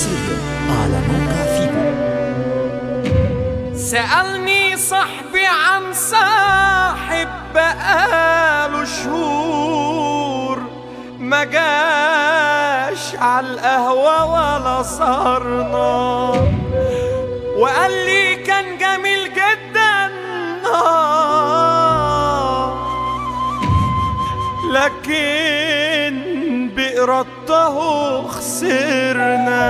حصريا على موقع فيبو سألني صاحبي عن صاحب بقاله شهور ما جاش على القهوة ولا صارنا وقال لي كان جميل جدا آه لكن بإرادته خسرنا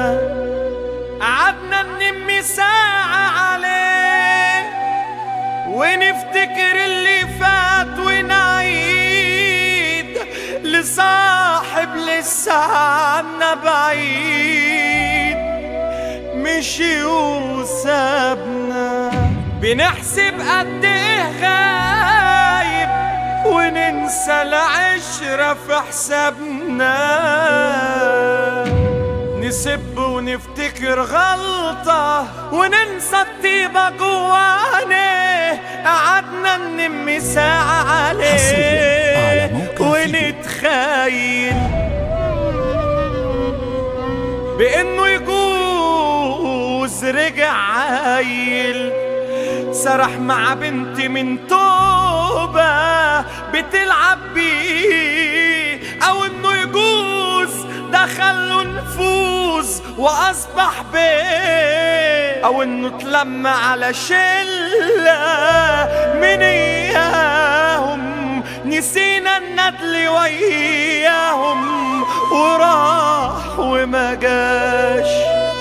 قعدنا ننمي ساعة عليه ونفتكر اللي فات ونعيد لصاحب لسه عنا بعيد مشي وسابنا بنحسب قد ايه غايب وننسى العشرة في حسابنا نسب ونفتكر غلطة وننسى الطيبة جوانا قعدنا ننمي ساعة حصرياً على عليه موقع فيديو. ونتخيل بانه يجوز رجع عايل سرح مع بنت من توبة بتلعب بيه او انه يجوز دخل له نفوذ واصبح بيه او انه اتلم على شلة من اياهم نسينا الندل وياهم وراح وما جاش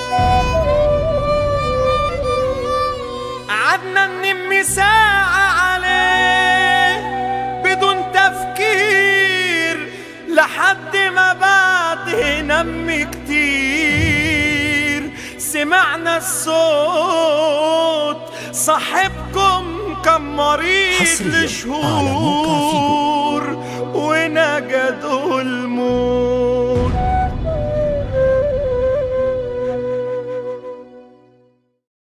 قعدنا ننمي ساعة عليه بدون تفكير لحد ما بعد نمي كتير سمعنا الصوت صاحبكم كان مريض حصرياً على موقع فيديو. لشهور ونجدوا الموت